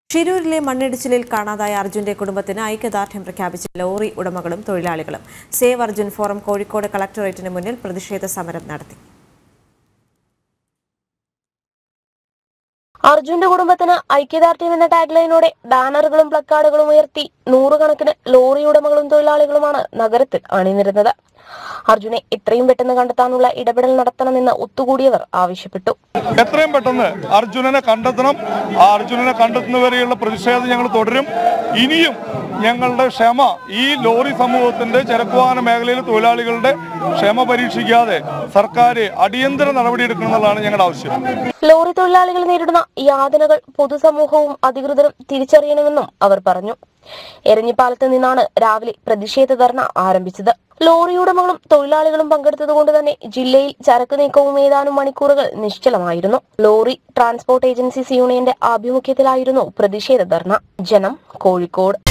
ഷിരൂരിലെ മണ്ണിടിച്ചിലിൽ കാണാതായ അർജുന്റെ കുടുംബത്തിന് ഐക്യദാർഢ്യം പ്രഖ്യാപിച്ച ലോറി ഉടമകളും തൊഴിലാളികളും സേവ് അർജുൻ ഫോറം കോഴിക്കോട് കളക്ടറേറ്റിന് മുന്നിൽ പ്രതിഷേധ സമരം നടത്തി അർജുന്റെ കുടുംബത്തിന് ഐക്യദാർഢ്യം എന്ന ടാഗ്ലൈനോടെ ബാനറുകളും പ്ലക്കാർഡുകളും ഉയർത്തി നൂറുകണക്കിന് ലോറി ഉടമകളും തൊഴിലാളികളുമാണ് നഗരത്തിൽ അണിനിരുന്നത് അർജുനെ എത്രയും പെട്ടെന്ന് കണ്ടെത്താനുള്ള ഇടപെടൽ നടത്തണമെന്ന് ഒത്തുകൂടിയവർ ആവശ്യപ്പെട്ടു എത്രയും പെട്ടെന്ന് അർജുനനെ കണ്ടെത്തണം ആ അർജുനനെ കണ്ടെത്തുന്നവരെയുള്ള പ്രതിഷേധം ഞങ്ങൾ തുടരും ഇനിയും ഞങ്ങളുടെ ക്ഷമ ഈ ലോറി സമൂഹത്തിന്റെ ചരക്കുവാഹന മേഖലയിലെ തൊഴിലാളികളുടെ ക്ഷമ പരീക്ഷിക്കാതെ സർക്കാർ അടിയന്തര നടപടിയെടുക്കണം എന്നുള്ളതാണ് ഞങ്ങളുടെ ആവശ്യം ലോറി തൊഴിലാളികൾ നേരിടുന്ന യാതനകൾ പൊതുസമൂഹവും അധികൃതരും തിരിച്ചറിയണമെന്നും അവർ പറഞ്ഞു എരഞ്ഞിപ്പാലത്ത് നിന്നാണ് രാവിലെ പ്രതിഷേധ ധർണ ആരംഭിച്ചത് ലോറി ഉടമകളും തൊഴിലാളികളും പങ്കെടുത്തതുകൊണ്ട് തന്നെ ജില്ലയിൽ ചരക്ക് നീക്കവും ഏതാനും മണിക്കൂറുകൾ നിശ്ചലമായിരുന്നു ലോറി ട്രാൻസ്പോർട്ട് ഏജൻസീസ് യൂണിയന്റെ ആഭിമുഖ്യത്തിലായിരുന്നു പ്രതിഷേധ ധർണ ജനം കോഴിക്കോട്